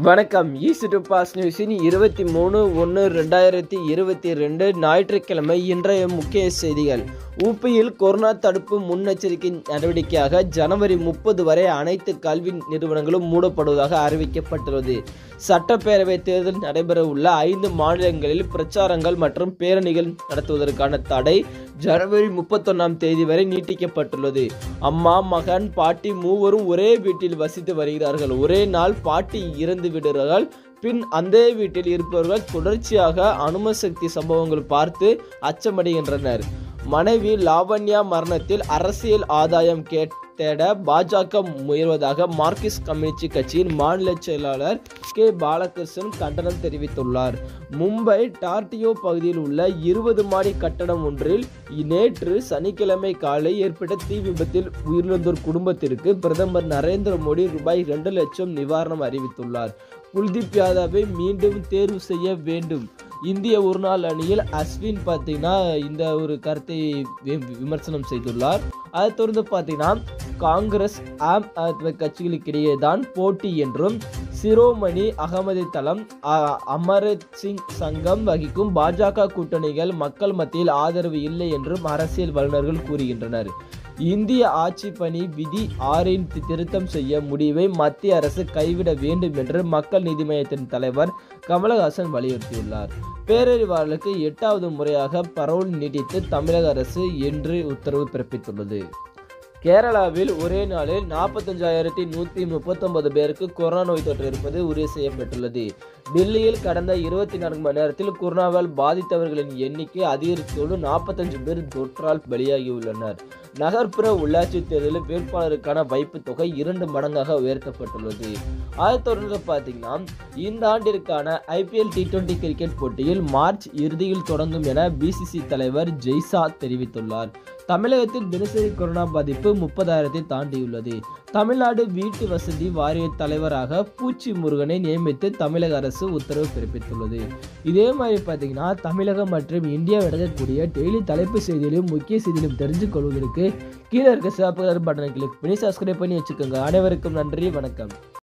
வணக்கம் east to pass நியூஸின் இருபத்தி மூணு ஒன்று ரெண்டாயிரத்தி இருபத்தி ரெண்டு ஞாயிற்றுக்கிழமை இன்றைய முக்கிய செய்திகள் ஊப்பியில் கொரோனா தடுப்பு முன்னெச்சரிக்கை நடவடிக்கையாக ஜனவரி முப்பது வரை அனைத்து கல்வி நிறுவனங்களும் மூடப்படுவதாக அறிவிக்கப்பட்டுள்ளது சட்டப்பேரவை தேர்தல் நடைபெற உள்ள ஐந்து மாநிலங்களில் பிரச்சாரங்கள் மற்றும் பேரணிகள் நடத்துவதற்கான தடை ஜனவரி முப்பத்தொன்னாம் தேதி வரை நீட்டிக்கப்பட்டுள்ளது அம்மா மகன் பாட்டி மூவரும் ஒரே வீட்டில் வசித்து வருகிறார்கள் ஒரே நாள் பாட்டி இறந்து விடுகிறார்கள் பின் அந்த வீட்டில் இருப்பவர்கள் தொடர்ச்சியாக அனுமசக்தி சம்பவங்கள் பார்த்து அச்சமடைகின்றனர் மனைவி லாவண்யா மரணத்தில் அரசியல் ஆதாயம் கேட் தேட பாஜக முயல்வதாக மார்க்சிஸ்ட் கம்யூனிஸ்ட் கட்சியின் மாநில செயலாளர் கே பாலகிருஷ்ணன் கண்டனம் தெரிவித்துள்ளார் மும்பை டார்டியோ பகுதியில் உள்ள இருபது மாடி கட்டடம் ஒன்றில் நேற்று சனிக்கிழமை காலை ஏற்பட்ட தீ விபத்தில் உயிரிழந்தோர் குடும்பத்திற்கு பிரதமர் நரேந்திர மோடி ரூபாய் இரண்டு லட்சம் நிவாரணம் அறிவித்துள்ளார் குல்தீப் யாதவை மீண்டும் தேர்வு செய்ய வேண்டும் இந்திய ஒருநாள் அணியில் அஸ்வின் பார்த்தீங்கன்னா இந்த ஒரு கருத்தை வி- விமர்சனம் செய்துள்ளார் அதை தொடர்ந்து பார்த்தீங்கன்னா காங்கிரஸ் ஆம் ஆத்மி கட்சிகளுக்கிடையே தான் போட்டி என்றும் சிரோமணி அகமது தளம் அ- அமரத் சிங் சங்கம் வகிக்கும் பாஜக கூட்டணிகள் மக்கள் மத்தியில் ஆதரவு இல்லை என்றும் அரசியல் வல்லுநர்கள் கூறுகின்றனர் இந்திய ஆட்சி பணி விதி ஆறின் தி- திருத்தம் செய்ய முடிவை மத்திய அரசு கைவிட வேண்டும் என்று மக்கள் நீதி மய்யத்தின் தலைவர் கமலஹாசன் வலியுறுத்தியுள்ளார் பேரறிவாளர்களுக்கு எட்டாவது முறையாக பரோல் நீட்டித்து தமிழக அரசு இன்று உத்தரவு பிறப்பித்துள்ளது கேரளாவில் ஒரே நாளில் நாற்பத்தஞ்சாயிரத்தி நூற்றி முப்பத்தொன்பது பேருக்கு கொரோனா நோய் தொற்று இருப்பது உறுதி செய்யப்பட்டுள்ளது டெல்லியில் கடந்த இருபத்தி நான்கு மணி நேரத்தில் கொரோனாவால் பாதித்தவர்களின் எண்ணிக்கை அதிகரித்தோடு நாற்பத்தஞ்சு பேர் தொற்றால் பலியாகியுள்ளனர் நகர்ப்புற உள்ளாட்சி தேர்தலில் வேட்பாளருக்கான வைப்பு தொகை இரண்டு மடங்காக உயர்த்தப்பட்டுள்ளது அதை தொடர்ந்து பார்த்தீங்கன்னா இந்த ஆண்டிற்கான ஐபிஎல் டி டுவெண்டி கிரிக்கெட் போட்டியில் மார்ச் இறுதியில் தொடங்கும் என பிசிசி தலைவர் ஜெய்சா தெரிவித்துள்ளார் தமிழகத்தில் தினசரி கொரோனா பாதிப்பு முப்பதாயிரத்தை தாண்டியுள்ளது தமிழ்நாடு வீட்டு வசதி வாரிய தலைவராக பூச்சி முருகனை நியமித்து தமிழக அரசு உத்தரவு பிறப்பித்துள்ளது இதே மாதிரி பார்த்தீங்கன்னா தமிழகம் மற்றும் இந்தியா நடக்கக்கூடிய டெய்லி தலைப்பு செய்திகளையும் முக்கிய செய்திகளையும் தெரிஞ்சு கொள்வதற்கு கீழே இருக்க சிவப்பு பட்டனை கிளிக் பண்ணி சப்ஸ்கிரைப் பண்ணி வச்சுக்கோங்க அனைவருக்கும் நன்றி வணக்கம்